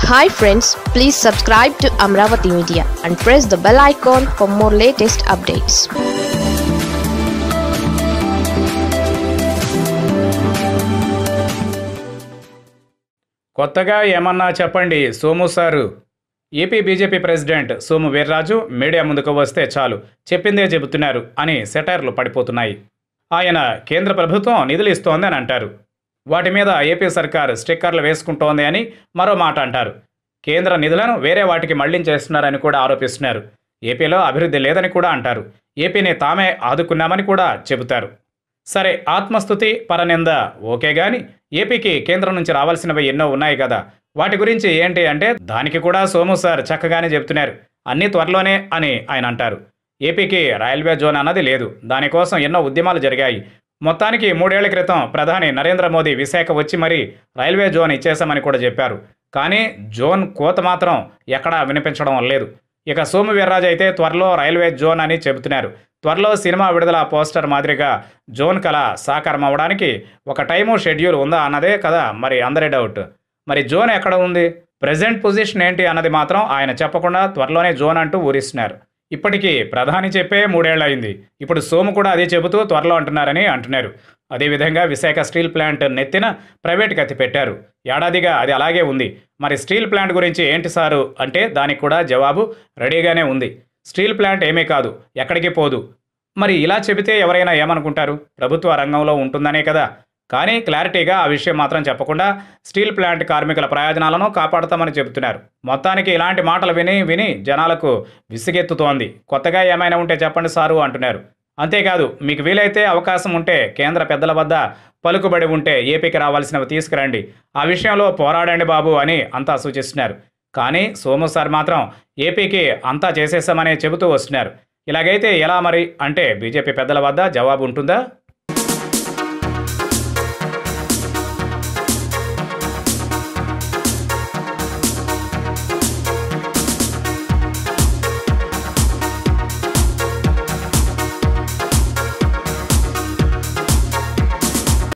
hi friends please subscribe to Amaravati media and press the bell icon for more latest updates కొత్తగా ఏమన్నా చెప్పండి Somu sir AP BJP president Somu Veerraju media ముందుకు వస్తే చాలు చెప్పిందే చెబుతున్నారు అని సెటైర్లు పడిపోతున్నాయి ఆయన కేంద్ర ప్రభుత్వం నిధులు ఇస్తోంది అని అంటారు వాటి మీద ఏపీ సర్కార్ స్టిక్కర్లు వేసుకుంటోంది అని మరో మాట అంటారు కేంద్ర నిధులను వేరే వాటికి మళ్లించేస్తున్నారని కూడా ఆరోపిస్తున్నారు ఏపీలో అభివృద్ధి లేదని కూడా అంటారు ఏపీని తామే ఆదుకున్నామని కూడా చెబుతారు సరే ఆత్మస్థుతి పరనింద ఓకే గాని ఏపీకి కేంద్రం నుంచి రావాల్సినవి ఎన్నో ఉన్నాయి కదా వాటి గురించి ఏంటి అంటే దానికి కూడా సోము సార్ చక్కగానే చెప్తున్నారు అన్ని త్వరలోనే అని ఆయన అంటారు ఏపీకి రైల్వే జోన్ అన్నది లేదు దానికోసం ఎన్నో ఉద్యమాలు జరిగాయి మొత్తానికి మూడేళ్ల క్రితం ప్రధాని నరేంద్ర మోదీ విశాఖ వచ్చి మరీ రైల్వే జోన్ ఇచ్చేశామని కూడా చెప్పారు కానీ జోన్ కోత మాత్రం ఎక్కడా వినిపించడం లేదు ఇక సోము వీర్రాజు అయితే త్వరలో రైల్వే జోన్ అని చెబుతున్నారు త్వరలో సినిమా విడుదల పోస్టర్ మాదిరిగా జోన్ కళ సాకారం అవ్వడానికి ఒక టైము షెడ్యూల్ ఉందా అన్నదే కదా మరి అందరి డౌట్ మరి జోన్ ఎక్కడ ఉంది ప్రజెంట్ పొజిషన్ ఏంటి అన్నది మాత్రం ఆయన చెప్పకుండా త్వరలోనే జోన్ అంటూ ఊరిస్తున్నారు ఇప్పటికీ ప్రధాని చెప్పే మూడేళ్లు అయింది ఇప్పుడు సోము కూడా అదే చెబుతూ త్వరలో అంటున్నారని అంటున్నారు అదేవిధంగా విశాఖ స్టీల్ ప్లాంట్ నెత్తిన ప్రైవేట్ కత్తి పెట్టారు ఏడాదిగా అది అలాగే ఉంది మరి స్టీల్ ప్లాంట్ గురించి ఏంటి సారు అంటే దానికి కూడా జవాబు రెడీగానే ఉంది స్టీల్ ప్లాంట్ ఏమీ కాదు ఎక్కడికి పోదు మరి ఇలా చెబితే ఎవరైనా ఏమనుకుంటారు ప్రభుత్వ రంగంలో ఉంటుందనే కదా కానీ క్లారిటీగా ఆ విషయం మాత్రం చెప్పకుండా స్టీల్ ప్లాంట్ కార్మికుల ప్రయోజనాలను కాపాడతామని చెబుతున్నారు మొత్తానికి ఇలాంటి మాటలు విని విని జనాలకు విసిగెత్తుతోంది కొత్తగా ఏమైనా ఉంటే చెప్పండి సారు అంటున్నారు అంతేకాదు మీకు వీలైతే అవకాశం ఉంటే కేంద్ర పెద్దల వద్ద పలుకుబడి ఉంటే ఏపీకి రావాల్సినవి తీసుకురండి ఆ విషయంలో పోరాడండి బాబు అని అంతా సూచిస్తున్నారు కానీ సోము సార్ మాత్రం ఏపీకి అంతా చేసేసామని చెబుతూ వస్తున్నారు ఇలాగైతే ఎలా మరి అంటే బీజేపీ పెద్దల వద్ద జవాబు ఉంటుందా